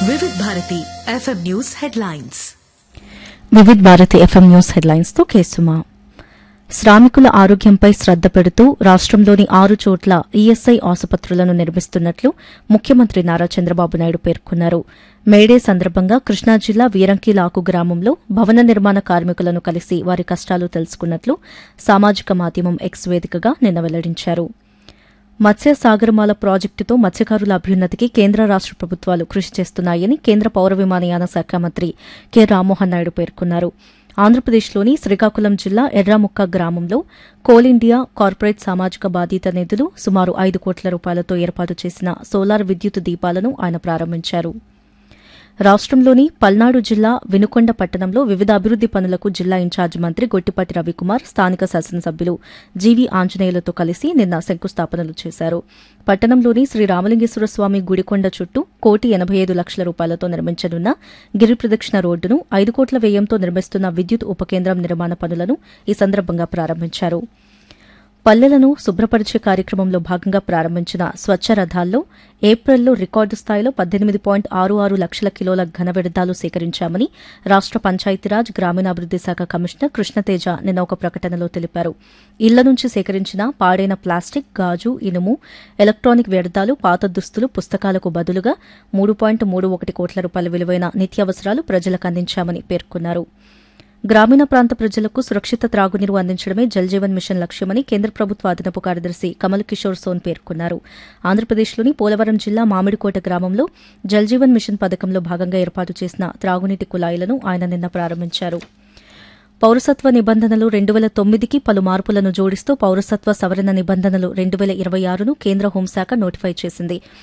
Vividh Bharati FM news headlines Vividh Bharati FM news headlines తో కేసుమా శ్రామికుల ఆరోగ్యంపై శ్రద్ద పెడుతూ రాష్టంలోని ఆరు చోట్ల ఈఎస్ఐ ఆసుపత్రులను నిర్మిస్తున్నట్లు ముఖ్యమంత్రి నారా చంద్రబాబు నాయుడు పేర్కొన్నారు మేడే సందర్భంగా కృష్ణా జిల్లా వీరంకిలాకు గ్రామంలో భవన నిర్మాణ కార్మికులను కలిసి వారి కష్టాలు తెలుసుకున్నట్లు సామాజిక మాధ్యమం ఎక్స్ వేదికగా నిన్న వెల్లడించారు మత్స్య సాగరమాల ప్రాజెక్టుతో మత్స్యకారుల అభ్యున్నతికి కేంద్ర రాష్ట ప్రభుత్వాలు కృషి చేస్తున్నాయని కేంద్ర పౌర విమానయాన శాఖ మంత్రి కె రామ్మోహన్ నాయుడు పేర్కొన్నారు ఆంధ్రప్రదేశ్లోని శ్రీకాకుళం జిల్లా ఎర్రాముక్క గ్రామంలో కోల్ ఇండియా కార్పొరేట్ సామాజిక బాధ్యత నిధులు సుమారు ఐదు కోట్ల రూపాయలతో ఏర్పాటు చేసిన సోలార్ విద్యుత్ దీపాలను ఆయన ప్రారంభించారు రాష్టంలోని పల్నాడు జిల్లా వినుకొండ పట్టణంలో వివిధ అభివృద్ది పనులకు జిల్లా ఇన్ఛార్జ్ మంత్రి గొట్టిపాటి రవికుమార్ స్థానిక శాసనసభ్యులు జీవీ ఆంజనేయులతో కలిసి నిన్న శంకుస్థాపనలు చేశారు పట్టణంలోని శ్రీ రామలింగేశ్వర స్వామి గుడికొండ చుట్టూ కోటి ఎనబై ఐదు లక్షల రూపాయలతో నిర్మించనున్న గిరి ప్రదక్షిణ రోడ్డును ఐదు కోట్ల వ్యయంతో నిర్మిస్తున్న విద్యుత్ ఉపకేంద్రం నిర్మాణ పనులను ఈ సందర్భంగా ప్రారంభించారు పల్లెలను శుభ్రపరిచే కార్యక్రమంలో భాగంగా ప్రారంభించిన స్వచ్ఛ రథాల్లో ఏప్రిల్లో రికార్డు స్థాయిలో పద్దెనిమిది పాయింట్ ఆరు ఆరు లక్షల కిలోల ఘన వ్యర్థాలు సేకరించామని రాష్ట పంచాయతీరాజ్ గ్రామీణాభివృద్ది శాఖ కమిషనర్ కృష్ణతేజ నిన్న ఒక ప్రకటనలో తెలిపారు ఇళ్ల నుంచి సేకరించిన పాడైన ప్లాస్టిక్ గాజు ఇనుము ఎలక్ట్రానిక్ వ్యర్థాలు పాత దుస్తులు పుస్తకాలకు బదులుగా మూడు పాయింట్ మూడు ఒకటి కోట్ల రూపాయల విలువైన నిత్యావసరాలు ప్రజలకు అందించామని పేర్కొన్నారు గ్రామీణ ప్రాంత ప్రజలకు సురక్షిత త్రాగునీరు అందించడమే జల్ జీవన్ మిషన్ లక్ష్యమని కేంద్ర ప్రభుత్వ అదనపు కార్యదర్శి కమల్ కిషోర్ సోన్ పేర్కొన్నారు ఆంధ్రప్రదేశ్లోని పోలవరం జిల్లా మామిడికోట గ్రామంలో జల్ జీవన్ మిషన్ పథకంలో భాగంగా ఏర్పాటు చేసిన త్రాగునీటి కుళాయిలను ఆయన నిన్న ప్రారంభించారు పౌరసత్వ నిబంధనలు రెండు వేల తొమ్మిదికి పలు మార్పులను జోడిస్తూ పౌరసత్వ సవరణ నిబంధనలు రెండు వేల ఇరవై ఆరును కేంద్ర హోంశాఖ నోటిఫై చేసింది